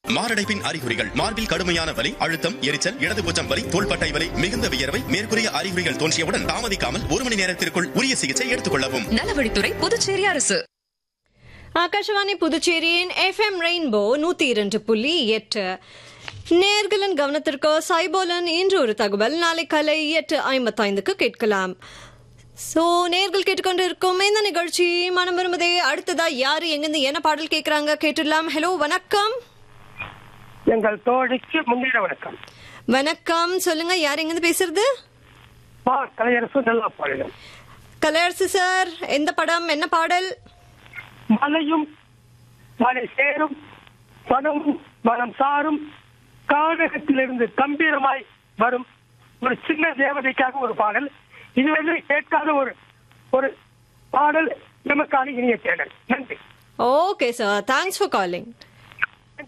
மாரடைப்பின் அறிகுறிகள் மார்பில் கடுமையான வலி அழுத்தம் எரிச்சல் இடதுபூச்சம் வலி தோள்பட்டை வலி மிகுந்த வியர்வை மேற்கூறிய அறிகுறிகள் தோன்றியவுடன் தாமதிக்காமல் ஒரு மணி நேரத்திற்குள் உரிய சிகிச்சை எடுத்துக் கொள்ளவும் நலவழித்துறை புதுச்சேரி அரசு ஆகாஷவாணி புதுச்சேரியின் எஃப்எம் ரெயின்போ நூத்தி இரண்டு புள்ளி எட்டு நேர்களின் கவனத்திற்கு சைபோலன் இன்று ஒரு தகவல் நாளை காலை எட்டு ஐம்பத்தைந்துக்கு கேட்கலாம் சோ நேர்கள் கேட்டுக்கொண்டு இருக்கும் இந்த நிகழ்ச்சி மனம் விரும்புதே அடுத்ததா யாரு எங்கிருந்து என்ன பாடல் கேக்குறாங்க கேட்டுடலாம் ஹலோ வணக்கம் எங்கள் தோழிக்கு முன்னிட வணக்கம் வணக்கம் சொல்லுங்க யார் எங்கிருந்து பேசுறது பா கலையரசு நல்லா பாடிடும் கலையரசு சார் எந்த படம் என்ன பாடல் மலையும் மலை சேரும் வனமும் வனம் சாரும் கானகத்திலிருந்து கம்பீரமாய் வரும் ஒரு சின்ன தேவதைக்காக ஒரு பாடல் இதுவரை கேட்காத ஒரு ஒரு பாடல் நமக்கான இனிய தேடல் நன்றி okay sir thanks for calling